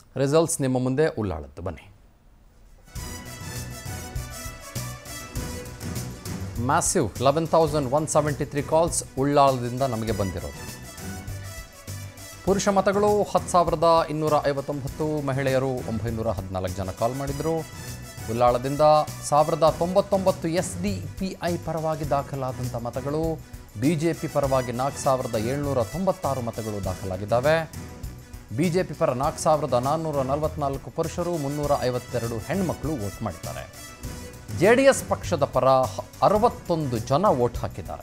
results ನಿಮ್ಮ ಮುಂದೆ ಉಳ್ಳಾಳದ್ದು ಬನ್ನಿ massive eleven thousand one seventy three calls ಉಳ್ಳಾಳದಿಂದ ನಮಗೆ ಬಂದಿರೋದು ಪುರುಷ ಮತಗಳು ಹತ್ತು ಸಾವಿರದ ಇನ್ನೂರ ಐವತ್ತೊಂಬತ್ತು ಮಹಿಳೆಯರು ಒಂಬೈನೂರ ಹದಿನಾಲ್ಕು ಜನ ಕಾಲ್ ಮಾಡಿದರು ಉಳ್ಳಾಳದಿಂದ ಸಾವಿರದ ತೊಂಬತ್ತೊಂಬತ್ತು ಎಸ್ ಡಿ ಪಿ ಐ ಪರವಾಗಿ ದಾಖಲಾದಂಥ ಮತಗಳು ಬಿ ಜೆ ಪಿ ಪರವಾಗಿ ನಾಲ್ಕು ಸಾವಿರದ ಏಳ್ನೂರ ತೊಂಬತ್ತಾರು ಮತಗಳು ದಾಖಲಾಗಿದ್ದಾವೆ ಬಿ ಜೆ ಪಿ ಪರ ನಾಲ್ಕು ಸಾವಿರದ ನಾನ್ನೂರ ನಲವತ್ನಾಲ್ಕು ಪುರುಷರು ಮುನ್ನೂರ ಐವತ್ತೆರಡು ಹೆಣ್ಮಕ್ಳು ವೋಟ್ ಮಾಡಿದ್ದಾರೆ ಜೆ ಡಿ ಎಸ್ ಪಕ್ಷದ ಪರ ಹ- ಅರವತ್ತೊಂದು ಜನ ವೋಟ್ ಹಾಕಿದ್ದಾರೆ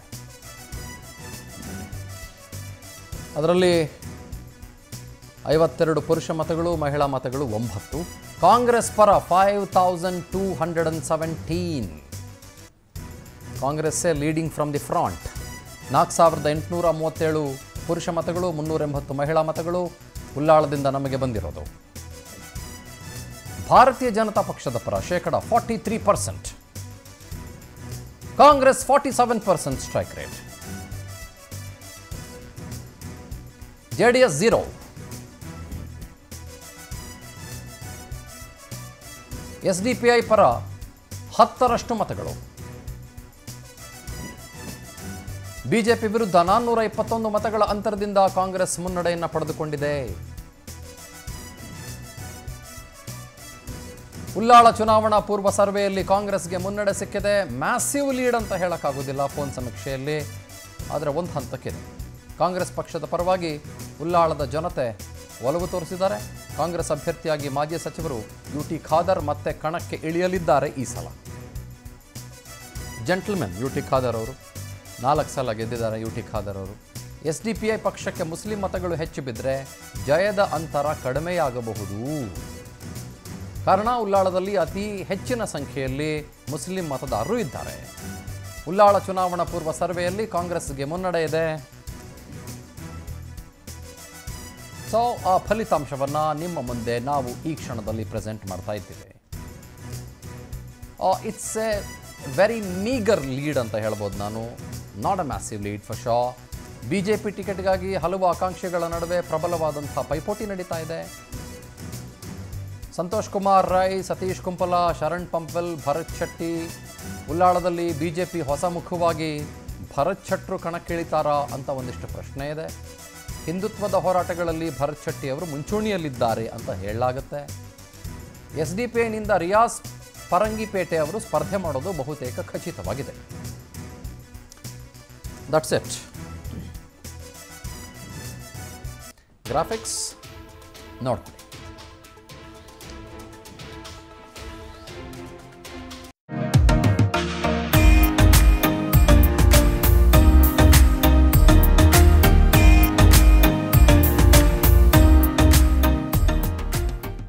ಅದರಲ್ಲಿ ಐವತ್ತೆರಡು ಪುರುಷ ಮತಗಳು ಮಹಿಳಾ ಮತಗಳು ಒಂಬತ್ತು ಕಾಂಗ್ರೆಸ್ ಪರ five thousand two hundred and seventeen ಕಾಂಗ್ರೆಸ್ಸೇ ಲೀಡಿಂಗ್ ಫ್ರಮ್ ದಿ ಫ್ರಾಂಟ್ ನಾಲ್ಕು ಸಾವಿರದ ಎಂಟುನೂರ ಮೂವತ್ತೇಳು ಪುರುಷ ಮತಗಳು ಮುನ್ನೂರ ಎಂಬತ್ತು ಮಹಿಳಾ ಮತಗಳು ಉಲ್ಲಾಳದಿಂದ ನಮಗೆ ಬಂದಿರೋದು ಭಾರತೀಯ ಜನತಾ ಪಕ್ಷದ ಪರ ಶೇಕಡ forty three percent Congress forty seven percent strike rate J D S zero S D P I ಪರ ಹತ್ತರಷ್ಟು ಮತಗಳು ಬಿಜೆಪಿ ವಿರುದ್ಧ ನಾನ್ನೂರ ಇಪ್ಪತ್ತೊಂದು ಮತಗಳ ಅಂತರದಿಂದ ಕಾಂಗ್ರೆಸ್ ಮುನ್ನಡೆಯನ್ನು ಪಡೆದುಕೊಂಡಿದೆ ಉಲ್ಲಾಳ ಚುನಾವಣಾ ಪೂರ್ವ ಸರ್ವೆಯಲ್ಲಿ ಕಾಂಗ್ರೆಸ್ಗೆ ಮುನ್ನಡೆ ಸಿಕ್ಕಿದೆ ಮ್ಯಾಸಿವ್ ಲೀಡ್ ಅಂತ ಹೇಳೋಕ್ಕಾಗೋದಿಲ್ಲ ಫೋನ್ ಸಮೀಕ್ಷೆಯಲ್ಲಿ ಆದರೆ ಒಂದು ಹಂತಕ್ಕಿದೆ ಕಾಂಗ್ರೆಸ್ ಪಕ್ಷದ ಪರವಾಗಿ ಉಲ್ಲಾಳದ ಜನತೆ ಒಲವು ತೋರಿಸಿದ್ದಾರೆ ಕಾಂಗ್ರೆಸ್ ಅಭ್ಯರ್ಥಿಯಾಗಿ ಮಾಜಿ ಸಚಿವರು ಯು ಟಿ ಖಾದರ್ ಮತ್ತೆ ಕಣಕ್ಕೆ ಇಳಿಯಲಿದ್ದಾರೆ ಈ ಸಲ ಜೆಂಟ್ಲ್ಮೆನ್ ಯು ಟಿ ಖಾದರ್ ಅವರು ನಾಲ್ಕು ಸಲ ಗೆದ್ದಿದ್ದಾರೆ ಯು ಟಿ ಖಾದರ್ ಅವರು ಎಸ್ ಡಿ ಪಿ ಐ ಪಕ್ಷಕ್ಕೆ ಮುಸ್ಲಿಂ ಮತಗಳು ಹೆಚ್ಚು ಬಿದ್ದರೆ ಜಯದ ಅಂತರ ಕಡಿಮೆಯಾಗಬಹುದು ಕಾರಣ ಉಲ್ಲಾಳದಲ್ಲಿ ಅತಿ ಹೆಚ್ಚಿನ ಸಂಖ್ಯೆಯಲ್ಲಿ ಮುಸ್ಲಿಂ ಮತದಾರರು ಇದ್ದಾರೆ ಉಲ್ಲಾಳ ಚುನಾವಣಾ ಪೂರ್ವ ಸರ್ವೆಯಲ್ಲಿ ಕಾಂಗ್ರೆಸ್ಗೆ ಮುನ್ನಡೆ ಇದೆ ಸೊ ಆ ಫಲಿತಾಂಶವನ್ನು ನಿಮ್ಮ ಮುಂದೆ ನಾವು ಈ ಕ್ಷಣದಲ್ಲಿ ಪ್ರೆಸೆಂಟ್ ಮಾಡ್ತಾ ಇದ್ದೀವಿ it's a very meagre lead ಅಂತ ಹೇಳ್ಬೋದು ನಾನು not a massive lead for show B J P ಟಿಕೆಟ್ಗಾಗಿ ಹಲವು ಆಕಾಂಕ್ಷಿಗಳ ನಡುವೆ ಪ್ರಬಲವಾದಂಥ ಪೈಪೋಟಿ ನಡೀತಾ ಇದೆ ಸಂತೋಷ್ ಕುಮಾರ್ ರೈ ಸತೀಶ್ ಕುಂಪಲ ಶರಣ್ ಪಂಪಲ್ ಭರತ್ ಶೆಟ್ಟಿ ಉಲ್ಲಾಳದಲ್ಲಿ ಬಿ ಜೆ ಪಿ ಹೊಸ ಮುಖವಾಗಿ ಭರತ್ ಶೆಟ್ರು ಕಣಕ್ಕಿಳಿತಾರಾ ಅಂತ ಒಂದಿಷ್ಟು ಪ್ರಶ್ನೆ ಇದೆ ಹಿಂದುತ್ವದ ಹೋರಾಟಗಳಲ್ಲಿ ಭರತ್ ಶೆಟ್ಟಿ ಅವರು ಮುಂಚೂಣಿಯಲ್ಲಿದ್ದಾರೆ ಅಂತ ಹೇಳಲಾಗುತ್ತೆ ಎಸ್ ಡಿ ಪಿ ಐನಿಂದ ರಿಯಾಸ್ ಪರಂಗಿಪೇಟೆ ಅವರು ಸ್ಪರ್ಧೆ ಮಾಡೋದು ಬಹುತೇಕ ಖಚಿತವಾಗಿದೆ ದಟ್ಸ್ ಇಟ್ ಗ್ರಾಫಿಕ್ಸ್ ನೋಡ್ಕೊಳ್ಳಿ